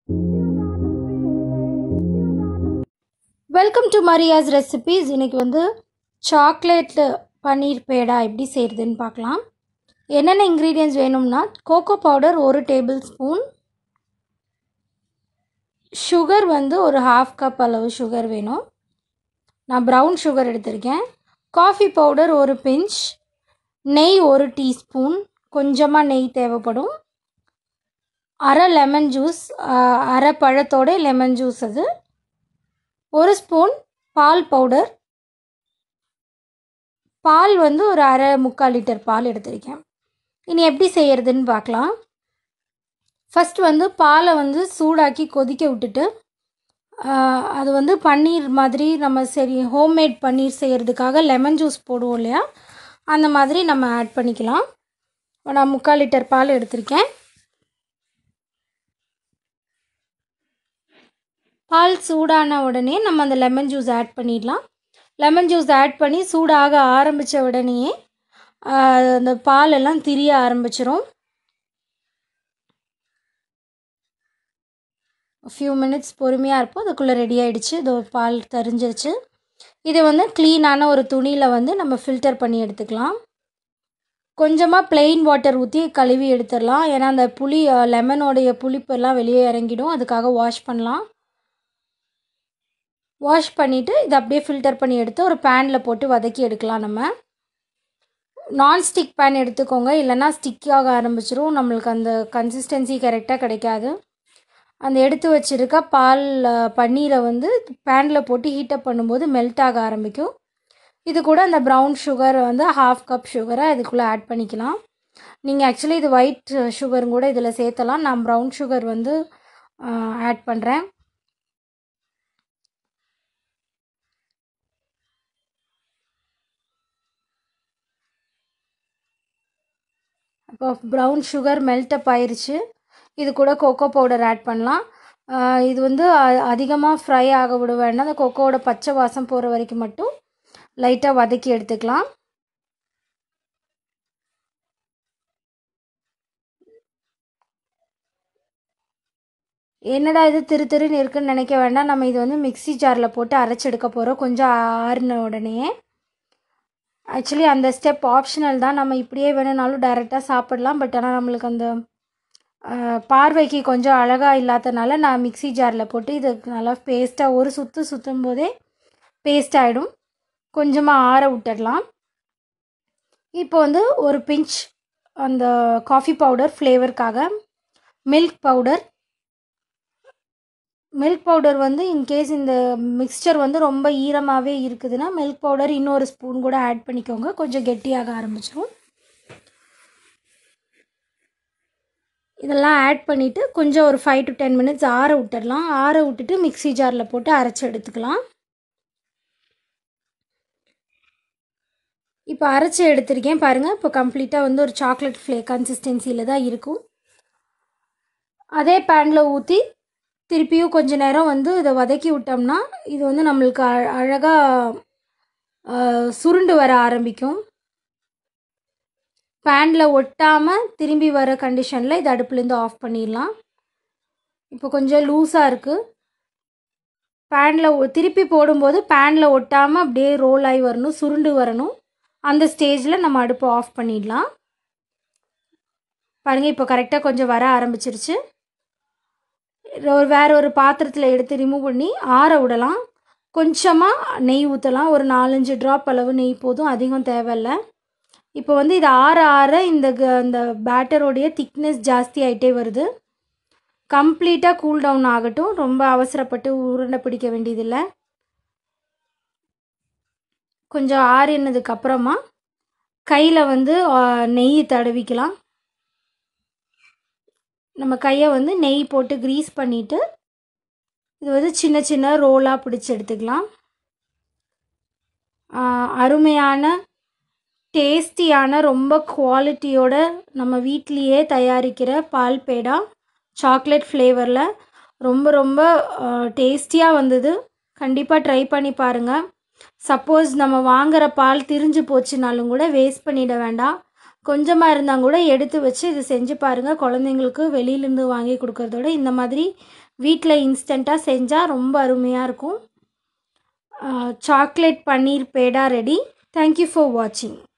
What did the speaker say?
welcome to Maria's recipes இன்னைக்கு வந்து chocolate பன்னீர் பேடா எப்படி செய்கிறதுன்னு பார்க்கலாம் என்னென்ன இன்க்ரீடியன்ஸ் வேணும்னா கோகோ பவுடர் ஒரு டேபிள் ஸ்பூன் சுகர் வந்து ஒரு ஹாஃப் கப் அளவு சுகர் வேணும் நான் ப்ரௌன் சுகர் எடுத்திருக்கேன் காஃபி பவுடர் ஒரு பிஞ்ச் நெய் ஒரு டீஸ்பூன் கொஞ்சமாக நெய் தேவைப்படும் அரை லெமன் ஜூஸ் அரை பழத்தோட லெமன் ஜூஸ் அது ஒரு ஸ்பூன் பால் பவுடர் பால் வந்து ஒரு அரை முக்கால் லிட்டர் பால் எடுத்திருக்கேன் இனி எப்படி செய்கிறதுன்னு பார்க்கலாம் ஃபஸ்ட் வந்து பாலை வந்து சூடாக்கி கொதிக்க விட்டுட்டு ஆஹ், அது வந்து பன்னீர் மாதிரி நம்ம சரி ஹோம்மேட் பன்னீர் செய்கிறதுக்காக லெமன் ஜூஸ் போடுவோம் இல்லையா அந்த மாதிரி நம்ம ஆட் பண்ணிக்கலாம் இப்போ நான் முக்கால் லிட்டர் பால் எடுத்திருக்கேன் பால் சூடான உடனே நம்ம அந்த லெமன் ஜூஸ் ஆட் பண்ணிடலாம் லெமன் ஜூஸ் ஆட் பண்ணி சூடாக ஆரம்பித்த உடனேயே ஆஹ், அந்த பால் எல்லாம் திரிய ஆரம்பிச்சிரும் ஃபியூ மினிட்ஸ் பொறுமையாக இருப்போம் அதுக்குள்ளே ரெடி ஆயிடுச்சு இதோ பால் தெரிஞ்சிருச்சு இது வந்து க்ளீனான ஒரு துணியில் வந்து நம்ம ஃபில்டர் பண்ணி எடுத்துக்கலாம் கொஞ்சமாக plain வாட்டர் ஊற்றி கழுவி எடுத்துடலாம் ஏன்னா அந்த புளி லெமனோடைய புளிப்பெல்லாம் வெளியே இறங்கிடும் அதுக்காக வாஷ் பண்ணலாம் வாஷ் பண்ணிவிட்டு இதை அப்படியே ஃபில்டர் பண்ணி எடுத்து ஒரு பேனில் போட்டு வதக்கி எடுக்கலாம் நம்ம நான்ஸ்டிக் பேன் எடுத்துக்கோங்க இல்லைன்னா ஸ்டிக்காக ஆரம்பிச்சிரும் நம்மளுக்கு அந்த கன்சிஸ்டன்சி கரெக்டாக கிடைக்காது அந்த எடுத்து வச்சிருக்க பால் அஹ், பன்னீரை வந்து பேனில் போட்டு ஹீட்டப் பண்ணும்போது மெல்ட் ஆக ஆரம்பிக்கும் இது கூட அந்த ப்ரௌன் சுகர் வந்து ஹாஃப் கப் சுகரை இதுக்குள்ளே ஆட் பண்ணிக்கலாம் நீங்கள் ஆக்சுவலி இது ஒயிட் சுகரும் கூட இதில் சேர்த்தலாம் நான் ப்ரௌன் சுகர் வந்து ஆட் பண்ணுறேன் இப்போ ப்ரௌன் சுகர் மெல்டப் ஆயிருச்சு இது கூட கோகோ பவுடர் ஆட் பண்ணலாம் ஆஹ் இது வந்து அதிகமாக ஃப்ரை ஆக விட வேண்டாம் அந்த கொக்கோவோட பச்சை வாசம் போகிற வரைக்கும் மட்டும் லைட்டாக வதக்கி எடுத்துக்கலாம் என்னடா இது திரு திருன்னு இருக்குன்னு நினைக்க வேண்டாம் நம்ம இது வந்து மிக்ஸி ஜாரில் போட்டு அரைச்சி எடுக்க போகிறோம் கொஞ்சம் ஆறின உடனே ஆக்சுவலி அந்த ஸ்டெப் ஆப்ஷனல் தான் நம்ம இப்படியே வேணும்னாலும் டைரெக்டாக சாப்பிடலாம் பட் ஆனால் நம்மளுக்கு அந்த ஆஹ், பார்வைக்கு கொஞ்சம் அழகாக இல்லாதனால நான் மிக்ஸி ஜாரில் போட்டு இது நல்லா பேஸ்ட்டாக ஒரு சுற்று சுற்றும் போதே பேஸ்ட் ஆகிடும் கொஞ்சமாக ஆற விட்டுடலாம் இப்போ வந்து ஒரு பிஞ்ச் அந்த காஃபி பவுடர் ஃப்ளேவருக்காக மில்க் பவுடர் மில்க் பவுடர் வந்து இன்கேஸ் இந்த மிக்ஸ்சர் வந்து ரொம்ப ஈரமாகவே இருக்குதுன்னா மில்க் பவுடர் இன்னொரு ஸ்பூன் கூட ஆட் பண்ணிக்கோங்க கொஞ்சம் கெட்டியாக ஆரம்பிச்சிடும் இதெல்லாம் ஆட் பண்ணிவிட்டு கொஞ்சம் ஒரு ஃபைவ் டு டென் மினிட்ஸ் ஆற விட்டுடலாம் ஆற விட்டுட்டு மிக்ஸி ஜாரில் போட்டு அரைச்சி எடுத்துக்கலாம் இப்போ அரைச்சி எடுத்திருக்கேன் பாருங்கள் இப்போ கம்ப்ளீட்டாக வந்து ஒரு சாக்லேட் ஃப்ளே கன்சிஸ்டன்சியில் தான் இருக்கும் அதே பேனில் ஊற்றி திருப்பியும் கொஞ்ச நேரம் வந்து இதை வதக்கி விட்டோம்னா இது வந்து நம்மளுக்கு அ அழகாக சுருண்டு வர ஆரம்பிக்கும் பேனில் ஒட்டாமல் திரும்பி வர கண்டிஷனில் இது அடுப்புலேருந்து ஆஃப் பண்ணிடலாம் இப்போ கொஞ்சம் லூஸாக இருக்குது பேனில் திருப்பி போடும்போது பேனில் ஒட்டாமல் அப்படியே ரோல் ஆகி வரணும் சுருண்டு வரணும் அந்த ஸ்டேஜில் நம்ம அடுப்பை ஆஃப் பண்ணிடலாம் பாருங்கள் இப்போ கரெக்டாக கொஞ்சம் வர ஆரம்பிச்சிருச்சு ஒரு வேற ஒரு பாத்திரத்தில் எடுத்து ரிமூவ் பண்ணி ஆற விடலாம் கொஞ்சமாக நெய் ஊற்றலாம் ஒரு நாலஞ்சு ட்ராப் அளவு நெய் போதும் அதிகம் தேவையில்ல இப்போ வந்து இது ஆற ஆற இந்த க- இந்த பேட்டரோடைய திக்னஸ் ஜாஸ்தி ஆகிட்டே வருது கம்ப்ளீட்டாக கூல் டவுன் ஆகட்டும் ரொம்ப அவசரப்பட்டு உருண்டை பிடிக்க வேண்டியதில்லை கொஞ்சம் ஆறினதுக்கு அப்புறமா கையில் வந்து ஆ, நெய் தடவிக்கலாம் நம்ம கையை வந்து நெய் போட்டு க்ரீஸ் பண்ணிவிட்டு இது வந்து சின்ன சின்ன ரோலாக பிடிச்சி எடுத்துக்கலாம் ஆஹ் அருமையான டேஸ்டியான ரொம்ப குவாலிட்டியோட நம்ம வீட்லேயே தயாரிக்கிற பால் பேடா சாக்லேட் ஃப்ளேவரில் ரொம்ப ரொம்ப டேஸ்டியாக வந்தது கண்டிப்பாக ட்ரை பண்ணி பாருங்கள் சப்போஸ் நம்ம வாங்குற பால் திரிஞ்சு போச்சுனாலும் கூட வேஸ்ட் பண்ணிட வேண்டாம் கொஞ்சமாக இருந்தால் கூட எடுத்து வச்சு இது செஞ்சு பாருங்கள் குழந்தைங்களுக்கு வெளியிலேருந்து வாங்கி கொடுக்கறதோட இந்த மாதிரி வீட்டில் இன்ஸ்டண்ட்டாக செஞ்சால் ரொம்ப அருமையாக இருக்கும் சாக்லேட் பன்னீர் பேடா ரெடி தேங்க்யூ ஃபார் வாட்சிங்